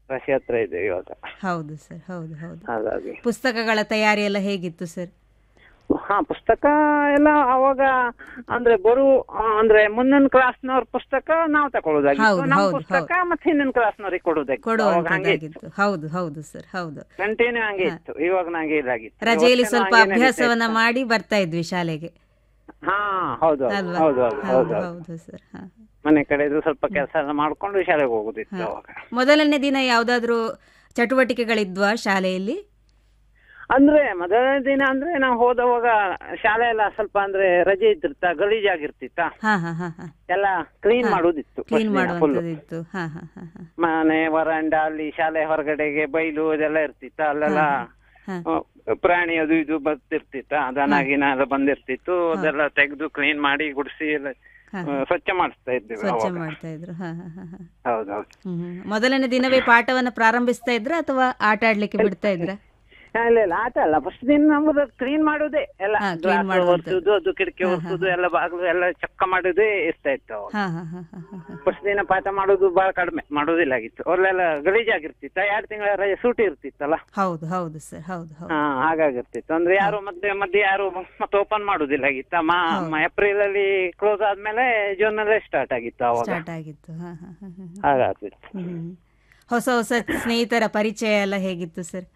ರಾಶಿ ಹತ್ರ ಇದೆ ಇವಾಗ ಹೌದು ಸರ್ ಹೌದು ಹೌದು ಹಾಗಾಗಿ ಪುಸ್ತಕಗಳ ತಯಾರಿ ಎಲ್ಲ ಹೇಗಿತ್ತು ಸರ್ ಹಾ ಪುಸ್ತಕ ಎಲ್ಲ ಅವಾಗ ಅಂದ್ರೆ ಬರು ಆ, ಅಂದ್ರೆ ಮುಂದಿನ ಕ್ಲಾಸ್ನವ್ರ ಪುಸ್ತಕ ನಾವು ತಗೊಳ್ಳೋದಾಗಿತ್ತು ಹೌದು, ನಮ್ಮ ಹೌದು, ಪುಸ್ತಕ ಮತ್ತೆ ಹಿಂದಿನ ಕ್ಲಾಸ್ನವ್ರಿಗೆ ಕೊಡೋದಾಗಿತ್ತು ಅವಾಗ ಹಂಗೆ ಇತ್ತು ಕೊಡುವಂತದ್ದಾಗಿತ್ತು ಹೌದು ಹೌದು ಸರ್ ಹೌದು ಕಂಟಿನ್ಯೂ ಹಂಗೆ ಇತ್ತು ಇವಾಗ ನಂಗೆ ಇದಾಗಿತ್ತು ರಜೆಯಲ್ಲಿ ವರ್ಷನೂ ಸ್ವಲ್ಪ ಹಂಗೆ ನಡೀತಾ ಅಭ್ಯಾಸವನ್ನ ಇತ್ತು. ಮಾಡಿ ಬರ್ತಾ ಇದ್ವಿ ಶಾಲೆಗೆ ಹಾ ಹೌದು ಹೌದು ಅಲ್ವಾ ಹೌದು ಹೌದು ಹೌದು ಹೌದು ಹೌದು ಸರ್ ಹಾ ಮನೆ ಕಡೆದು ಸ್ವಲ್ಪ ಕೆಲಸ ಎಲ್ಲ ಮಾಡ್ಕೊಂಡು ಶಾಲೆಗೆ ಹೋಗುದಿತ್ತು ಅವಾಗ ಮೊದಲನೇ ದಿನ ಯಾವ್ದಾದ್ರು ಚಟುವಟಿಕೆಗಳಿದ್ವಾ ಶಾಲೆಯಲ್ಲಿ ಅಂದ್ರೆ ಮೊದಲನೇ ದಿನ ಅಂದ್ರೆ ನಾವು ಹೋದವಾಗ ಶಾಲೆ ಎಲ್ಲ ಸ್ವಲ್ಪ ಅಂದ್ರೆ ರಜೆ ಇದ್ದಿರ್ತಾ ಗಲೀಜಾಗಿರ್ತಿತ್ತ ಹಾ ಹಾ ಹಾ ಹಾ ಎಲ್ಲ ಕ್ಲೀನ್ ಮಾಡುದಿತ್ತು ಕ್ಲೀನ್ first ದಿನ full. ಮಾಡುವಂತದಿತ್ತು ಹಾ ಹಾ ಹಾ ಹಾ ಮನೆ ವರಂಡ ಅಲ್ಲಿ ಶಾಲೆ ಹೊರಗಡೆಗೆ ಬೈಲು ಇದೆಲ್ಲ ಇರ್ತಿತ್ತ ಅಲ್ಲೆಲ್ಲ ಹಾ. ಆ, ಪ್ರಾಣಿ ಅದು ಇದು ಬರ್ತಿರ್ತಿತ್ತ ದನ ಗಿನ ಎಲ್ಲ ಬಂದಿರ್ತಿತ್ತು ಅದೆಲ್ಲ ತೆಗೆದು ಕ್ಲೀನ್ ಮಾಡಿ ಗುಡಿಸಿ ಎಲ್ಲ ಹಾ. ಆ, ಸ್ವಚ್ಛ ಮಾಡಿಸ್ತಾ ಇದ್ವಿ ಸ್ವಚ್ಛ ಅವಾಗ ಮಾಡ್ತಾ ಇದ್ರು ಹಾ ಹಾ ಹಾ ಹಾ ಹೌದೌದು ಹ್ಮ್ ಹ್ಮ್. ಮೊದಲನೇ ದಿನವೇ ಪಾಠವನ್ನ ಪ್ರಾರಂಭಿಸ್ತಾ ಇದ್ರ ಅಥವಾ ಆಟ ಆಡ್ಲಿಕ್ಕೆ ಬಿಡ್ತಾ ಇದ್ರ ಇಲ್ಲ ಇಲ್ಲ ಆಟ ಅಲ್ಲ ಫಸ್ಟ್ ದಿನ ನಮ್ದು ಕ್ಲೀನ್ ಮಾಡುದೇ ಎಲ್ಲ ಹಾ, clean ಗ್ಲಾಸ್ ಮಾಡುವಂಥದ್ದು. ಒರೆಸುದು ಅದು ಕಿಟಕಿ ಒರೆಸುದು ಎಲ್ಲ ಬಾಗಿಲು ಎಲ್ಲ ಚಕ್ಕ ಮಾಡುದೇ ಇರ್ತಾ ಇತ್ತು ಅವಾಗ ಹಾ ಹಾ ಹಾ ಹಾ ಹಾ ಹಾ ಫಸ್ಟ್ ದಿನ ಪಾಠ ಮಾಡೋದು ಬಹಳ ಕಡಿಮೆ ಮಾಡೋದಿಲ್ಲ ಆಗಿತ್ತು ಅವ್ರಲ್ಲೆಲ್ಲ ಗಲೀಜಾಗಿರ್ತಿತ್ತ ಎರಡು ತಿಂಗಳ ರಜೆ ಸೂಟಿ ಇರ್ತಿತ್ತಲ್ಲ ಹೌದು ಹೌದು ಸರ್ ಹೌದು ಹೌದು ಹಾ ಹಾಗಾಗಿರ್ತಿತ್ತು ಅಂದ್ರೆ ಯಾರು ಮಧ್ಯೆ ಮಧ್ಯೆ ಯಾರು ಮತ್ತೆ ಓಪನ್ ಮಾಡುದಿಲ್ಲ ಆಗಿತ್ತ ಮಾ ಏಪ್ರಿಲ್ ಅಲ್ಲಿ ಕ್ಲೋಸ್ ಆದ್ಮೇಲೆ ಜೂನ್ ಅಲ್ಲೇ ಸ್ಟಾರ್ಟ್ ಆಗಿತ್ತು ಅವಾಗ ಸ್ಟಾರ್ಟ್ ಆಗಿತ್ತು ಹಾ ಹಾ ಹಾ ಹಾ ಹಾ. ಹಾಗಾಗ್ತಿತ್ತು ಹ್ಮ್. ಹೊಸ ಹೊಸ ಸ್ನೇಹಿತರ ಪರಿಚಯ ಎಲ್ಲ ಹೇಗಿತ್ತು ಸರ್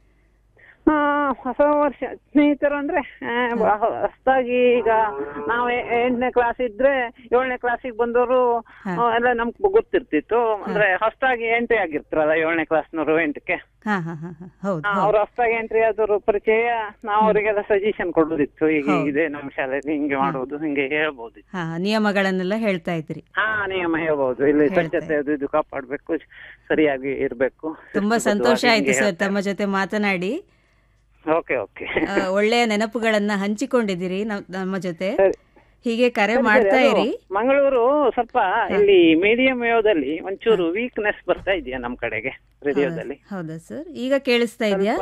ಹಾ ಹೊಸ ವರ್ಷ ಸ್ನೇಹಿತರು ಅಂದ್ರೆ ಆ, ಬ- ಹೊಸ್ದಾಗಿ ಈಗ ನಾವು ಎ- ಎಂಟನೇ ಕ್ಲಾಸ್ ಇದ್ರೆ ಏಳನೇ ಕ್ಲಾಸಿಗೆ ಬಂದವರು ಎಲ್ಲ ನಮ್ಗೆ ಗೊತ್ತಿರ್ತಿತ್ತು ಅಂದ್ರೆ ಹೊಸ್ದಾಗಿ ಎಂಟ್ರಿ ಆಗಿರ್ತಾರಲ್ಲ ಏಳನೇ ಕ್ಲಾಸ್ನವರು ಎಂಟಕ್ಕೆ ಹಾ ಹಾ ಹಾ ಹಾ ಹೌದು ಅವ್ರು ಹೊಸ್ದಾಗಿ ಎಂಟ್ರಿ ಆದವರು ಪರಿಚಯ ನಾವು ಅವರಿಗೆಲ್ಲ ಸಜೆಷನ್ ಕೊಡೋದಿತ್ತು ಈಗ ಇದೆ ನಮ್ಮ ಶಾಲೆಯಲ್ಲಿ ಹಿಂಗೆ ಮಾಡೋದು ಹಿಂಗೆ ಹೇಳ್ಬೋದು ಹಾ ನಿಯಮಗಳನ್ನೆಲ್ಲ ಹೇಳ್ತಾ ಇದ್ರಿ ಹಾ ನಿಯಮ ಹೇಳ್ಬೋದು ಇಲ್ಲಿ ಸ್ವಚ್ಛತೆ ಅದು ಇದು ಕಾಪಾಡ್ಬೇಕು ಸರಿಯಾಗಿ ಇರ್ಬೇಕು ತುಂಬಾ ಸಂತೋಷ ಆಯ್ತು ಸರ್ ತಮ್ಮ ಜೊತೆ ಮಾತನಾಡಿ ಓಕೆ ಓಕೆ ಆ, ಒಳ್ಳೆಯ ನೆನಪುಗಳನ್ನ ಹಂಚಿಕೊಂಡಿದ್ದೀರಿ ನಮ್- ನಮ್ಮ ಜೊತೆ ಹೀಗೆ ಕರೆ ಮಾಡ್ತಾ ಇರಿ ಮಂಗಳೂರು ಸ್ವಲ್ಪ ಇಲ್ಲಿ ಮೀಡಿಯಂ ವೇವ್ದಲ್ಲಿ ಒಂಚೂರು ವೀಕ್ನೆಸ್ ಬರ್ತಾ ಇದೆಯಾ ನಮ್ ಕಡೆಗೆ ರೇಡಿಯೋದಲ್ಲಿ ಹೌದಾ ಸರ್ ಈಗ ಕೇಳಿಸ್ತಾ ಇದೆಯಾ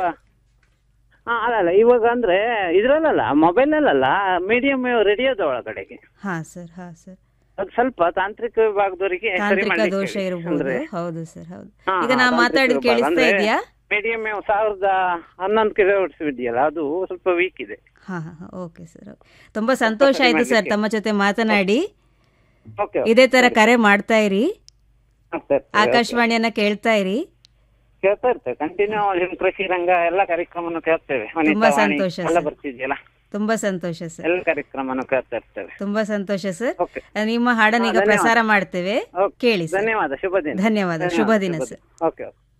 ಹಾ ಅಲ್ಲ ಅಲ್ಲ ಇವಾಗ ಅಂದ್ರೆ ಇದ್ರಲ್ಲಲ್ಲ ಮೊಬೈಲ್ ಅಲ್ಲಲ್ಲ ಮೀಡಿಯಂ ವೇವ್ ರೇಡಿಯೋದ ಒಳಗಡೆಗೆ ಹಾ ಸರ್ ಹಾ ಸರ್ ಅದು ಸ್ವಲ್ಪ ತಾಂತ್ರಿಕ ವಿಭಾಗದವರಿಗೆ ಸರಿ ತಾಂತ್ರಿಕ ಮಾಡ್ಲಿಕ್ಕೆ ದೋಷ ಹೇಳಿ. ಇರಬಹುದು ಅಂದ್ರೆ ಹೌದು ಸರ್ ಹೌದು ಹಾ, ಈಗ ಹಾ, ನಾ ತಾಂತ್ರಿಕ ಮಾತಾಡಿದ್ ವಿಭಾಗ. ಕೇಳಿಸ್ತಾ ಅಂದ್ರೆ ಇದೆಯಾ ಮೀಡಿಯಂ ವೇವ್ ಸಾವಿರದ ಹನ್ನೊಂದು ಕಿಲೋಮೀಟರ್ಸ್ ಇದೆಯಲ್ಲ ಅದು ಸ್ವಲ್ಪ ವೀಕ್ ಇದೆ ಹಾ ಹಾ ಓಕೆ ಸರ್ ತುಂಬಾ ಸಂತೋಷ ಆಯ್ತು ಸರ್ ತಮ್ಮ ಜೊತೆ ಮಾತನಾಡಿ ಓಕೆ ಇದೇ ತರ ಕರೆ ಮಾಡ್ತಾ ಇರಿ ಆಕಾಶವಾಣಿಯನ್ನ ಕೇಳ್ತಾ ಇರಿ ಕೇಳ್ತಾ ಇರ್ತೇವೆ ಕಂಟಿನ್ಯೂ ನಿಮ್ ಕೃಷಿ ರಂಗ ಎಲ್ಲ ಕಾರ್ಯಕ್ರಮನು ಕೇಳ್ತೇವೆ ವನಿತಾ ತುಂಬಾ ವಾಣಿ ಸಂತೋಷ ಎಲ್ಲ ಸರ್. ಬರ್ತಿದೆಯಲ್ಲ ತುಂಬಾ ಸಂತೋಷ ಸರ್ ಎಲ್ಲ ಕಾರ್ಯಕ್ರಮನು ಕೇಳ್ತಾ ಇರ್ತೇವೆ ತುಂಬಾ ಸಂತೋಷ ಸರ್ ಓಕೆ ನಿಮ್ಮ ಹಾಡನ್ನ ಈಗ ಹಾ, ಧನ್ಯವಾದ. ಪ್ರಸಾರ ಮಾಡ್ತೇವೆ ಓಕೆ. ಕೇಳಿ ಸರ್ ಧನ್ಯವಾದ ಶುಭ ದಿನ ಧನ್ಯವಾದ ಶುಭ ದಿನ ಸರ್ ಓಕೆ ಓಕೆ